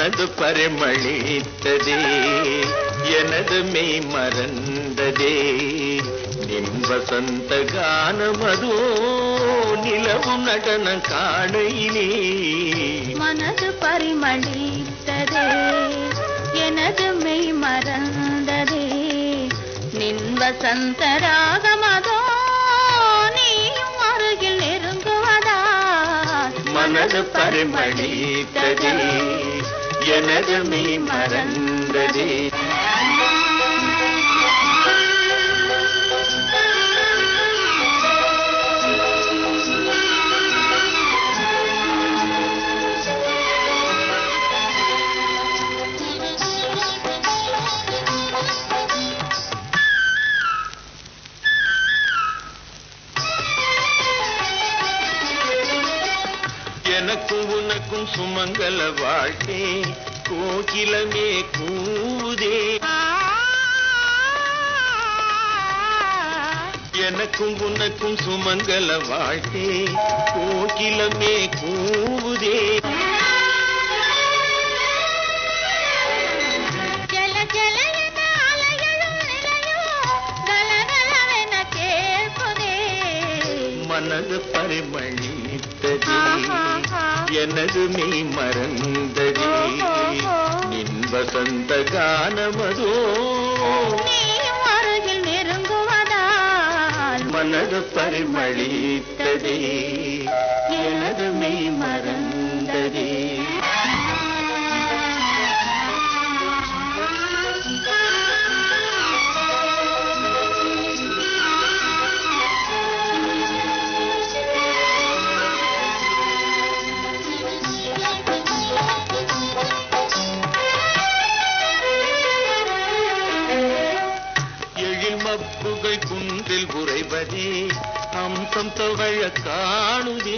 மனது பரிமளித்ததே எனது மெய் மறந்ததே நின் வசந்த கானமதோ நிலவும் நடன காணையிலே மனது பரிமளித்ததே எனது மெய் மறந்ததே நின் வசந்த ராகமதோ நீயும் அருகில் நெருங்குவதா மனது பரிமளித்ததே எனது மெய் மறந்ததே எனக்கும் உனக்கும் சுமங்கல வாழ்க்கை கோகிலமே கூதே எனக்கும் உனக்கும் சுமங்கல வாழ்க்கை கோகிலமே கூதே ஜல ஜல என அலையழும் நிலையோ கலகலவென கேட்பதே மனது பரிமளித்ததே எனது மெய் மறந்ததே நின் வசந்த கானமதோ நீயும் அருகில் நெருங்குவதால் மனது பரிமளித்ததே எனது மெய் மறந்ததே எழில் மப்புகை குன்றில் உறைவதே அம்சம் தவழ காணுதே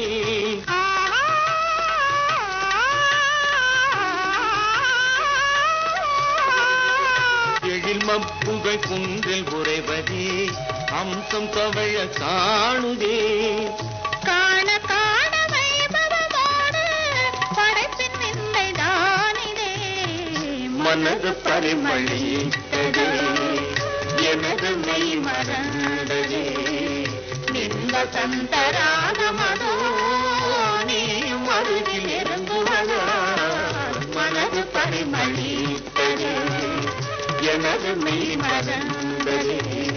எழில் மப்புகை குன்றில் உறைவதே அம்சம் தவழ காணுதே காண காண வைபவமோடு படைப்பின் விந்தை தானிதே மனது பரிமளித்ததே எனது மெய் மறந்ததே நின் வசந்த ராகமதோ நீயும் அருகில் இறங்குவதா மனது பரிமளித்ததே எனது மெய் மறந்ததே